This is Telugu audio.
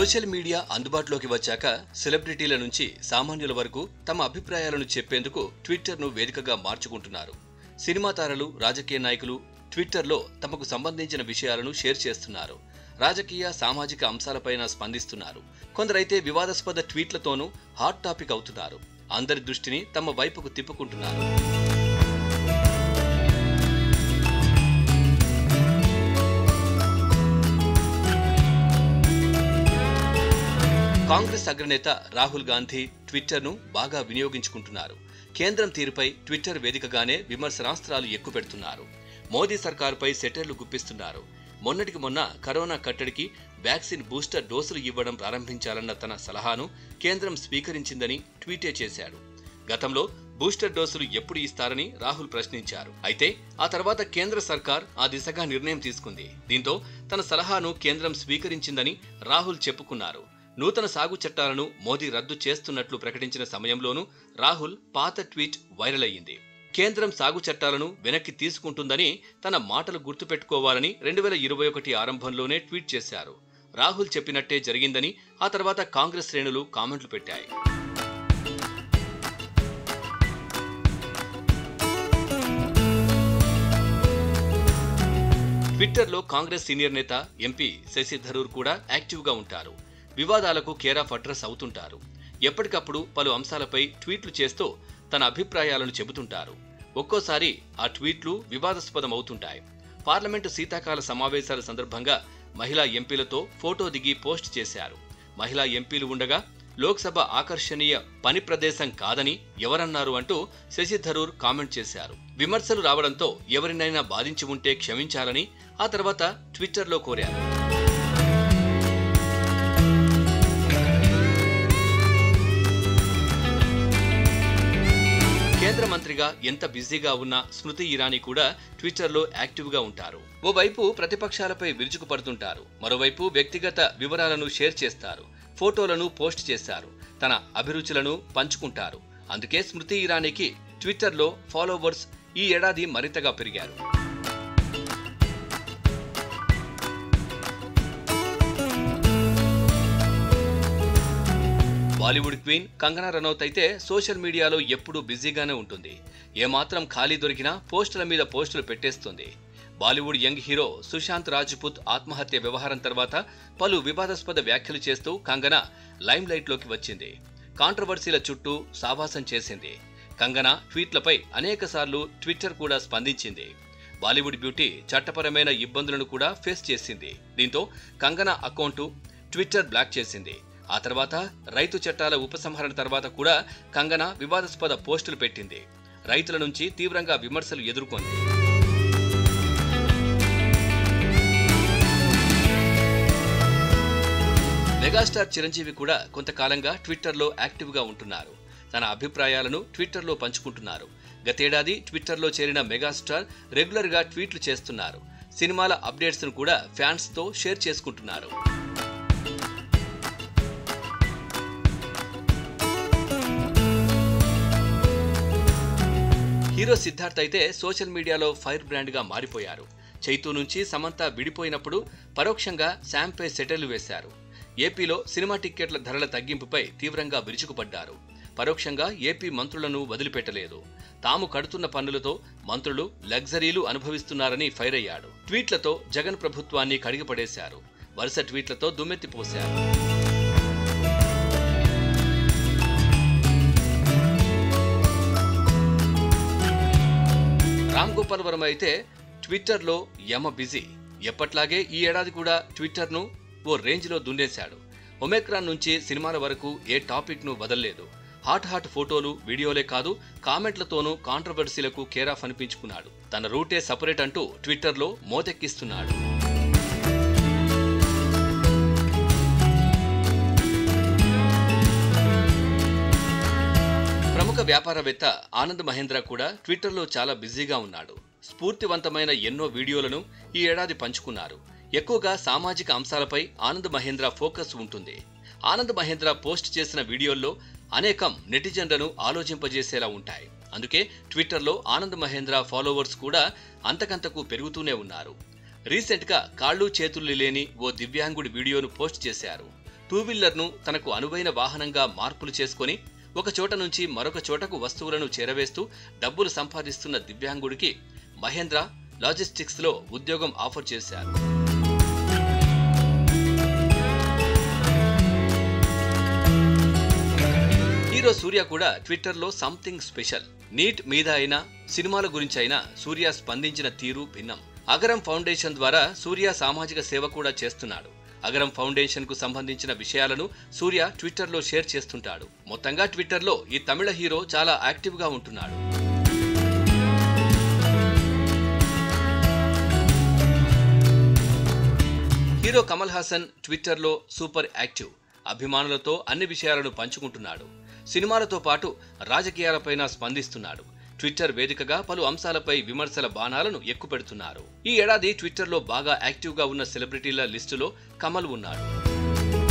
సోషల్ మీడియా అందుబాటులోకి వచ్చాక సెలబ్రిటీల నుంచి సామాన్యుల వరకు తమ అభిప్రాయాలను చెప్పేందుకు ట్విట్టర్ను వేదికగా మార్చుకుంటున్నారు సినిమా తారలు రాజకీయ నాయకులు ట్విట్టర్లో తమకు సంబంధించిన విషయాలను షేర్ చేస్తున్నారు రాజకీయ సామాజిక అంశాలపైన స్పందిస్తున్నారు కొందరైతే వివాదాస్పద ట్వీట్లతోనూ హాట్ టాపిక్ అవుతున్నారు అందరి దృష్టిని తమ వైపుకు తిప్పుకుంటున్నారు కాంగ్రెస్ అగ్రనేత రాహుల్ గాంధీ ట్విట్టర్ను బాగా వినియోగించుకుంటున్నారు కేంద్రం తీరుపై ట్విట్టర్ వేదికగానే విమర్శనాస్త్రాలు ఎక్కుపెడుతున్నారు మోదీ సర్కారుపై సెటర్లు గుప్పిస్తున్నారు మొన్నటికి మొన్న కరోనా కట్టడికి వ్యాక్సిన్ బూస్టర్ డోసులు ఇవ్వడం ప్రారంభించాలన్న తన సలహాను కేంద్రం స్వీకరించిందని ట్వీటే చేశాడు గతంలో బూస్టర్ డోసులు ఎప్పుడు ఇస్తారని రాహుల్ ప్రశ్నించారు అయితే ఆ తర్వాత కేంద్ర సర్కార్ ఆ దిశగా నిర్ణయం తీసుకుంది దీంతో తన సలహాను కేంద్రం స్వీకరించిందని రాహుల్ చెప్పుకున్నారు నూతన సాగు చట్టాలను మోదీ రద్దు చేస్తున్నట్లు ప్రకటించిన సమయంలోనూ రాహుల్ పాత ట్వీట్ వైరల్ అయ్యింది కేంద్రం సాగు చట్టాలను వెనక్కి తీసుకుంటుందని తన మాటలు గుర్తుపెట్టుకోవాలని రెండు వేల ఇరవై ఒకటి ఆరంభంలోనే ట్వీట్ చేశారు రాహుల్ చెప్పినట్టే జరిగిందని ఆ తర్వాత కాంగ్రెస్ శ్రేణులు కామెంట్లు పెట్టాయి ట్విట్టర్లో కాంగ్రెస్ సీనియర్ నేత ఎంపీ శశి థరూర్ కూడా యాక్టివ్గా ఉంటారు వివాదాలకు కేర్ ఆఫ్ అడ్రస్ అవుతుంటారు ఎప్పటికప్పుడు పలు అంశాలపై ట్వీట్లు చేస్తూ తన అభిప్రాయాలను చెబుతుంటారు ఒక్కోసారి ఆ ట్వీట్లు వివాదాస్పదం అవుతుంటాయి పార్లమెంటు శీతాకాల సమావేశాల సందర్భంగా మహిళా ఎంపీలతో ఫోటో దిగి పోస్ట్ చేశారు మహిళా ఎంపీలు ఉండగా లోక్సభ ఆకర్షణీయ పని ప్రదేశం కాదని ఎవరన్నారు అంటూ శశి థరూర్ కామెంట్ చేశారు విమర్శలు రావడంతో ఎవరినైనా బాధించి ఉంటే క్షమించాలని ఆ తర్వాత ట్విట్టర్లో కోరారు కేంద్ర మంత్రిగా ఎంత బిజీగా ఉన్న స్మృతి ఇరానీ కూడా ట్విట్టర్లో యాక్టివ్గా ఉంటారు ఓవైపు ప్రతిపక్షాలపై విరుచుకుపడుతుంటారు మరోవైపు వ్యక్తిగత వివరాలను షేర్ చేస్తారు ఫోటోలను పోస్ట్ చేస్తారు తన అభిరుచులను పంచుకుంటారు అందుకే స్మృతి ఇరానీకి ట్విట్టర్లో ఫాలోవర్స్ ఈ ఏడాది మరింతగా పెరిగారు బాలీవుడ్ క్వీన్ కంగనా రనౌత్ అయితే సోషల్ మీడియాలో ఎప్పుడూ బిజీగానే ఉంటుంది ఏమాత్రం ఖాళీ దొరికినా పోస్టుల మీద పోస్టులు పెట్టేస్తుంది Bollywood young hero Sushant Rajput ఆత్మహత్య వ్యవహారం తర్వాత పలు వివాదాస్పద వ్యాఖ్యలు చేస్తూ కంగనా లైమ్ లైట్లోకి వచ్చింది కాంట్రవర్సీల చుట్టూ సావాసం చేసింది కంగనా ట్వీట్లపై అనేకసార్లు ట్విట్టర్ కూడా స్పందించింది బాలీవుడ్ బ్యూటీ చట్టపరమైన ఇబ్బందులను కూడా ఫేస్ చేసింది దీంతో కంగనా అకౌంటు ట్విట్టర్ బ్లాక్ చేసింది ఆ తర్వాత రైతు చట్టాల ఉపసంహరణ తర్వాత కూడా కంగనా వివాదాస్పద పోస్టులు పెట్టింది రైతుల నుంచి తీవ్రంగా విమర్శలు ఎదుర్కొంది మెగాస్టార్ చిరంజీవి కూడా కొంతకాలంగా ట్విట్టర్లో యాక్టివ్గా ఉంటున్నారు తన అభిప్రాయాలను ట్విట్టర్లో పంచుకుంటున్నారు గతేడాది ట్విట్టర్లో చేరిన మెగాస్టార్ రెగ్యులర్గా ట్వీట్లు చేస్తున్నారు సినిమాల అప్డేట్స్ను కూడా ఫ్యాన్స్తో షేర్ చేసుకుంటున్నారు హీరో సిద్ధార్థ్ అయితే సోషల్ మీడియాలో ఫైర్ బ్రాండ్గా మారిపోయారు చైతూ నుంచి సమంత విడిపోయినప్పుడు పరోక్షంగా శాంపై సెటర్లు వేశారు ఏపీలో సినిమా టిక్కెట్ల ధరల తగ్గింపుపై తీవ్రంగా విరుచుకుపడ్డారు పరోక్షంగా ఏపీ మంత్రులను వదిలిపెట్టలేదు తాము కడుతున్న పన్నులతో మంత్రులు లగ్జరీలు అనుభవిస్తున్నారని ఫైర్ అయ్యాడు ట్వీట్లతో జగన్ ప్రభుత్వాన్ని కడిగిపడేశారు వరుస ట్వీట్లతో దుమ్మెత్తిపోశారు రామ్ గోపాల్ వర్మ అయితే ట్విట్టర్లో యమ బిజీ ఎప్పట్లాగే ఈ ఏడాది కూడా ట్విట్టర్ను ఓ రేంజ్లో దున్నేశాడు ఒమెక్రాన్ నుంచి సినిమాల వరకు ఏ టాపిక్ను వదల్లేదు హాట్ హాట్ ఫోటోలు వీడియోలే కాదు కామెంట్లతోనూ కాంట్రవర్సీలకు కేరాఫ్ అనిపించుకున్నాడు తన రూటే సపరేట్ అంటూ ట్విట్టర్లో మోతెక్కిస్తున్నాడు ప్రముఖ వ్యాపారవేత్త ఆనంద్ మహేంద్ర కూడా ట్విట్టర్లో చాలా బిజీగా ఉన్నాడు స్ఫూర్తివంతమైన ఎన్నో వీడియోలను ఈ ఏడాది పంచుకున్నారు ఎక్కువగా సామాజిక అంశాలపై ఆనంద్ మహేంద్ర ఫోకస్ ఉంటుంది ఆనంద్ మహేంద్ర పోస్ట్ చేసిన వీడియోల్లో అనేకం నెటిజన్లను ఆలోచింపజేసేలా ఉంటాయి అందుకే ట్విట్టర్లో ఆనంద్ మహేంద్ర ఫాలోవర్స్ కూడా అంతకంతకు పెరుగుతూనే ఉన్నారు రీసెంట్గా కాళ్ళు చేతులు లేని ఓ దివ్యాంగుడి వీడియోను పోస్ట్ చేశారు టూ వీలర్ను తనకు అనువైన వాహనంగా మార్పులు చేసుకొని ఒక చోట నుంచి మరొక చోటకు వస్తువులను చేరవేస్తూ డబ్బులు సంపాదిస్తున్న దివ్యాంగుడికి మహేంద్ర లాజిస్టిక్స్లో ఉద్యోగం ఆఫర్ చేశారు హీరో సూర్య కూడా ట్విట్టర్లో సంథింగ్ స్పెషల్ నీట్ మీద అయినా సినిమాల గురించి అయినా సూర్య స్పందించిన తీరు భిన్నం అగరం ఫౌండేషన్ ద్వారా సూర్య సామాజిక సేవ కూడా చేస్తున్నాడు అగరం ఫౌండేషన్ కు సంబంధించిన విషయాలను సూర్య ట్విట్టర్లో షేర్ చేస్తుంటాడు మొత్తంగా ట్విట్టర్లో ఈ తమిళ హీరో చాలా యాక్టివ్ గా ఉంటున్నాడు హీరో కమల్ హాసన్ ట్విట్టర్లో సూపర్ యాక్టివ్ అభిమానులతో అన్ని విషయాలను పంచుకుంటున్నాడు సినిమాలతో పాటు రాజకీయాలపైన స్పందిస్తున్నాడు ట్విట్టర్ వేదికగా పలు అంశాలపై విమర్శల బాణాలను ఎక్కుపెడుతున్నారు ఈ ఏడాది ట్విట్టర్లో బాగా యాక్టివ్గా ఉన్న సెలబ్రిటీల లిస్టులో కమల్ ఉన్నాడు